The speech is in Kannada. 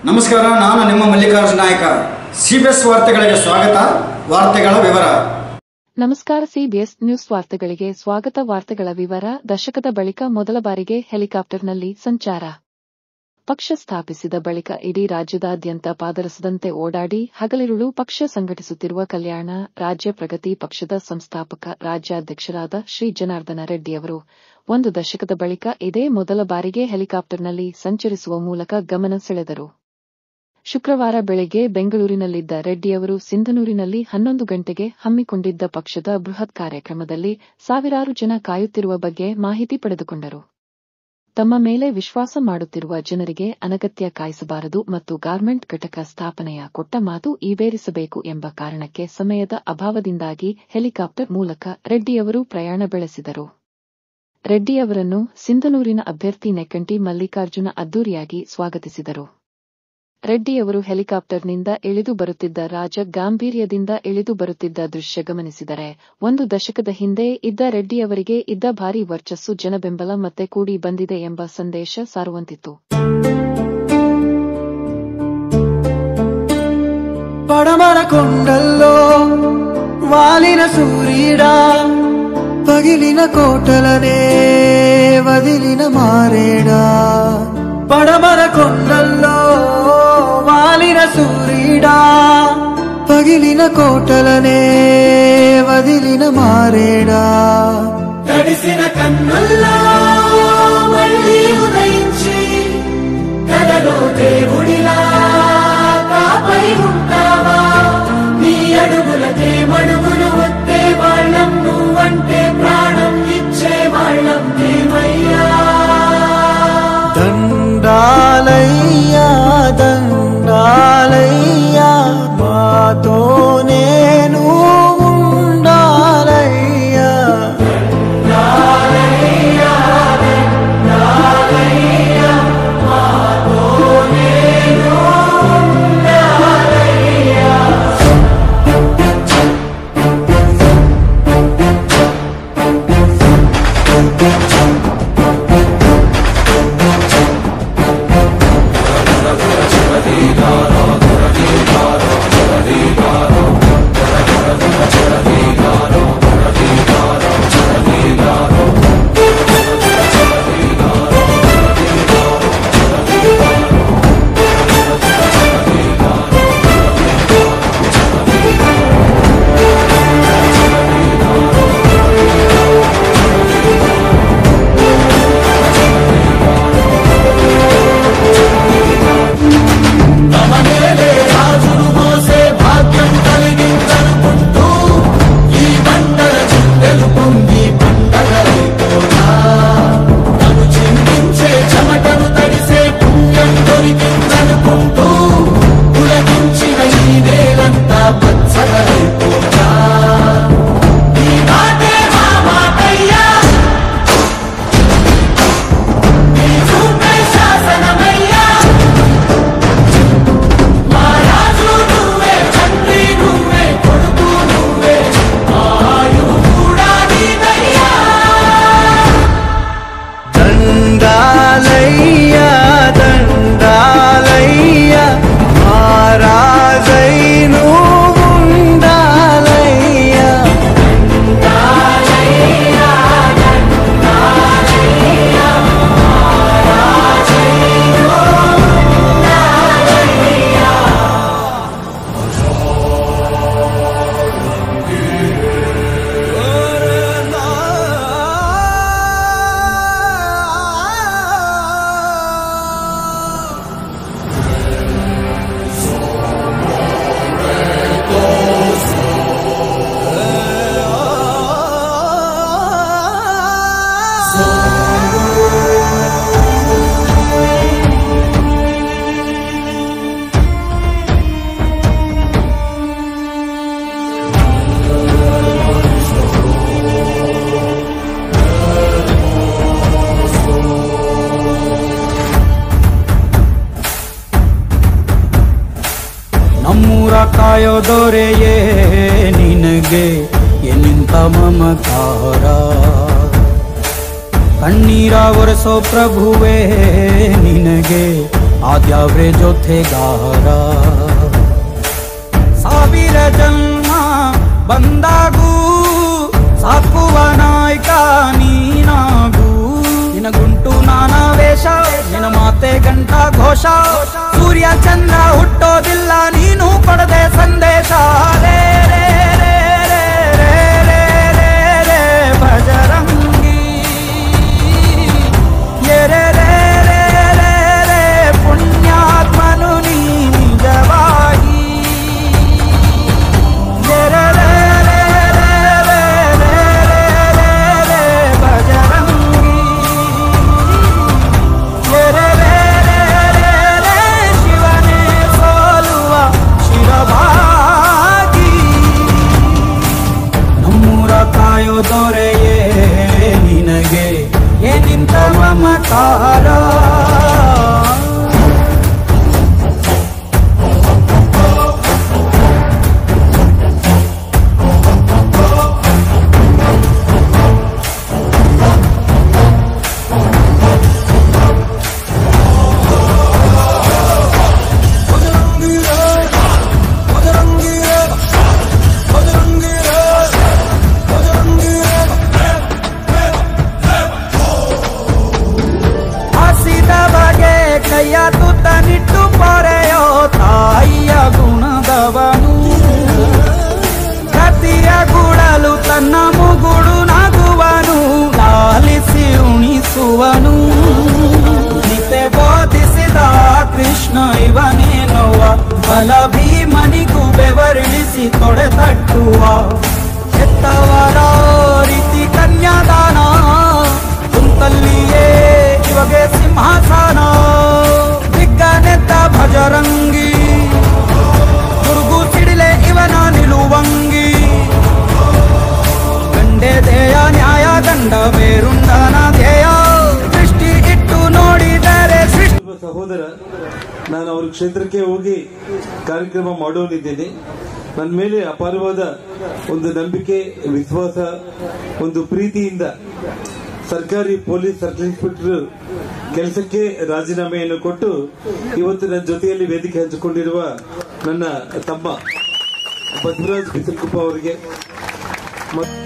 ನಮಸ್ಕಾರ ನಾನು ನಿಮ್ಮ ಮಲ್ಲಿಕಾರ್ಜುನ ನಾಯಕ ಸಿಬಿಎಸ್ ವಾರ್ತೆಗಳಿಗೆ ಸ್ವಾಗತ ವಾರ್ತೆಗಳ ವಿವರ ನಮಸ್ಕಾರ ಸಿಬಿಎಸ್ ನ್ಯೂಸ್ ವಾರ್ತೆಗಳಿಗೆ ಸ್ವಾಗತ ವಾರ್ತೆಗಳ ವಿವರ ದಶಕದ ಬಳಿಕ ಮೊದಲ ಬಾರಿಗೆ ಹೆಲಿಕಾಪ್ಟರ್ನಲ್ಲಿ ಸಂಚಾರ ಪಕ್ಷ ಸ್ಥಾಪಿಸಿದ ಬಳಿಕ ಇಡೀ ರಾಜ್ಯದಾದ್ಯಂತ ಪಾದರಸದಂತೆ ಓಡಾಡಿ ಹಗಲಿರುಳು ಪಕ್ಷ ಸಂಘಟಿಸುತ್ತಿರುವ ಕಲ್ಯಾಣ ರಾಜ್ಯ ಪ್ರಗತಿ ಪಕ್ಷದ ಸಂಸ್ಥಾಪಕ ರಾಜ್ಯಾಧ್ಯಕ್ಷರಾದ ಶ್ರೀ ಜನಾರ್ದನ ರೆಡ್ಡಿಯವರು ಒಂದು ದಶಕದ ಬಳಿಕ ಇದೇ ಮೊದಲ ಬಾರಿಗೆ ಹೆಲಿಕಾಪ್ಟರ್ನಲ್ಲಿ ಸಂಚರಿಸುವ ಮೂಲಕ ಗಮನ ಸೆಳೆದರು ಶುಕ್ರವಾರ ಬೆಳಗ್ಗೆ ಬೆಂಗಳೂರಿನಲ್ಲಿದ್ದ ರೆಡ್ಡಿಯವರು ಸಿಂಧನೂರಿನಲ್ಲಿ ಹನ್ನೊಂದು ಗಂಟೆಗೆ ಹಮ್ಮಿಕೊಂಡಿದ್ದ ಪಕ್ಷದ ಬೃಹತ್ ಕಾರ್ಯಕ್ರಮದಲ್ಲಿ ಸಾವಿರಾರು ಜನ ಕಾಯುತ್ತಿರುವ ಬಗ್ಗೆ ಮಾಹಿತಿ ಪಡೆದುಕೊಂಡರು ತಮ್ಮ ಮೇಲೆ ವಿಶ್ವಾಸ ಮಾಡುತ್ತಿರುವ ಜನರಿಗೆ ಅನಗತ್ಯ ಕಾಯಿಸಬಾರದು ಮತ್ತು ಗಾರ್ಮೆಂಟ್ ಘಟಕ ಸ್ಥಾಪನೆಯ ಕೊಟ್ಟ ಮಾತು ಈಡೇರಿಸಬೇಕು ಎಂಬ ಕಾರಣಕ್ಕೆ ಸಮಯದ ಅಭಾವದಿಂದಾಗಿ ಹೆಲಿಕಾಪ್ಟರ್ ಮೂಲಕ ರೆಡ್ಡಿಯವರು ಪ್ರಯಾಣ ಬೆಳೆಸಿದರು ರೆಡ್ಡಿಯವರನ್ನು ಸಿಂಧನೂರಿನ ಅಭ್ಯರ್ಥಿ ನೆಕ್ಕಂಟಿ ಮಲ್ಲಿಕಾರ್ಜುನ ಅದ್ದೂರಿಯಾಗಿ ಸ್ವಾಗತಿಸಿದರು ರೆಡ್ಡಿಯವರು ಹೆಲಿಕಾಪ್ಟರ್ನಿಂದ ಇಳಿದು ಬರುತ್ತಿದ್ದ ರಾಜ ಗಾಂಭೀರ್ಯದಿಂದ ಇಳಿದು ಬರುತ್ತಿದ್ದ ದೃಶ್ಯ ಗಮನಿಸಿದರೆ ಒಂದು ದಶಕದ ಹಿಂದೆ ಇದ್ದ ರೆಡ್ಡಿಯವರಿಗೆ ಇದ್ದ ಭಾರೀ ವರ್ಚಸ್ಸು ಜನಬೆಂಬಲ ಮತ್ತೆ ಕೂಡಿ ಬಂದಿದೆ ಎಂಬ ಸಂದೇಶ ಸಾರುವಂತಿತ್ತು పడమర కొండల్లో వాలిన సూర్యుడా పగిలిన కోటలనే వదిలిన మారేడా పడమర కొండల్లో వాలిన సూర్యుడా పగిలిన కోటలనే వదిలిన మారేడా తడిసిన కన్నుల్లో మళ్ళీ ఉదయించి కలలో దేవుడిలా కాపై ఉంటావా నీ అడుగులకే మడుగులు వస్తే వాళ్ళం నువ్వంటే ప్రాణం ఇచ్చే వాళ్ళం మేమయ్యా దండాలయ్యా దండాలయ్యా మాతో నేను ఉండాలయ్యా రాజును మోసే భాగ్యం కలిగిందనుకుంటూ ఈ బండల చిందెలు పొంగి పండగలైపోతా తను చిందించే చెమటను తడిసే పుణ్యం దొరికిందనుకుంటూ పులకించిన ఈ నేలంతా పచ్చగలైపోతా ఈ మాటే మా మాటయ్యా ఈ చూపే శాసనమయ్యా రాజు నువ్వే తండ్రి నువ్వే కొడుకు నువ్వే ఆయువు కూడా నీదయ్యా దండాలయ్యా దండాలయ్యా మహారాజై నువ్వు ఉండాలయ్యా ನಮ್ಮೂರ ಕಾಯೋ ದೊರೆಯೇ ನಿನಗೆ ಎನ್ನಿಂತ ಮಮಕಾರ ಕಣ್ಣೀರ ಒರೆಸೋ ಪ್ರಭುವೇ ನಿನಗೆ ಆದ್ಯಾವ್ರೆ ಜೊತೆಗಾರ ಸಾವಿರ ಜನ್ಮ ಬಂದಾಗೂ ಸಾಕುವ ನಾಯಕ ನೀನಾಗೂ ನಿನಗುಂಟು ನಾನಾ ವೇಷ ನಿನ ಮಾತೆ ಗಂಟ ಘೋಷ ಸೂರ್ಯ ಚಂದ್ರ ಹುಟ್ಟೋದಿಲ್ಲ ನೀನು ಕೊಡದೆ ಸಂದೇಶ ರೇ ರೇ ರೇ ರೇ ರೇ ರೇ ರೇ ರೇ ಭಜರಂಗಿ ಎರೆ ರೇ ರೇ ರೇ ರೇ ಪುಣ್ಯಾತ್ಮನು ನೀ ನಿಜವಾಗಿ ಎರೆ ರೇ ರೇ ರೇ ರೇ ರೇ ರೇ ರೇ ಭಜರಂಗಿ ಎರೆ ರೇ ರೇ ರೇ ರೇ ಶಿವನೇ ಸೋಲುವ ಶಿರಭಾಗಿ ನಮ್ಮೂರ ಕಾಯೋ ದೊರೆಯೇ ನಿನಗೆ ಏನಿಂತ ಮಮಕಾರ ಹಸಿದ ಬಗೆ ಕೈಯ ತುತ್ತ ನಿಟ್ಟು ಪೊರೆಯೋ ತಾಯಿಯ ಗುಣದವನು ಕತಿಯ ಗುಡಲು ತನ್ನ ಮುಗುಡು ನಗುವನು ಲಾಲಿಸಿ ಉಣಿಸುವನು ನಿತೆ ಬೋಧಿಸಿದ ಕೃಷ್ಣ ಇವನೇನುವ ಬಲ ಭೀಮನಿಗೂ ಬೆವರಿಳಿಸಿ ತೊಡೆ ತಟ್ಟುವ ಹೆತ್ತವರ ರೀತಿ ಕನ್ಯಾದಾನ ಕುಂತಲ್ಲಿಯೇ ಇವಾಗೆ ಸಿಂಹಾಸನ ದಿಗ್ಗನೆತ್ತ ಭಜರಂಗಿ ಗುರುಗು ಸಿಡಿಲೆ ಇವನ ನಿಲುವಂಗಿ ಗಂಡೆ ದೇಯ ನ್ಯಾಯ ಗಂಡ ಬೇರುಂಡನ ಧ್ಯೇಯ ದೃಷ್ಟಿ ಇಟ್ಟು ನೋಡಿದರೆ ಸೃಷ್ಟಿ ಒಬ್ಬ ಸಹೋದರ ನಾನು ಅವ್ರ ಕ್ಷೇತ್ರಕ್ಕೆ ಹೋಗಿ ಕಾರ್ಯಕ್ರಮ ಮಾಡೋನಿದ್ದೇನೆ ನನ್ನ ಮೇಲೆ ಅಪಾರವಾದ ಒಂದು ನಂಬಿಕೆ ವಿಶ್ವಾಸ ಒಂದು ಪ್ರೀತಿಯಿಂದ ಸರ್ಕಾರಿ ಪೊಲೀಸ್ ಸರ್ಕಲ್ ಇನ್ಸ್ಪೆಕ್ಟರ್ ಕೆಲಸಕ್ಕೆ ರಾಜೀನಾಮೆಯನ್ನು ಕೊಟ್ಟು ಇವತ್ತು ನನ್ನ ಜೊತೆಯಲ್ಲಿ ವೇದಿಕೆ ಹಂಚಿಕೊಂಡಿರುವ ನನ್ನ ತಮ್ಮ ಬಸವರಾಜ್ ಬಿಸಲ್ಕುಪ್ಪ ಅವರಿಗೆ ಮತ್ತು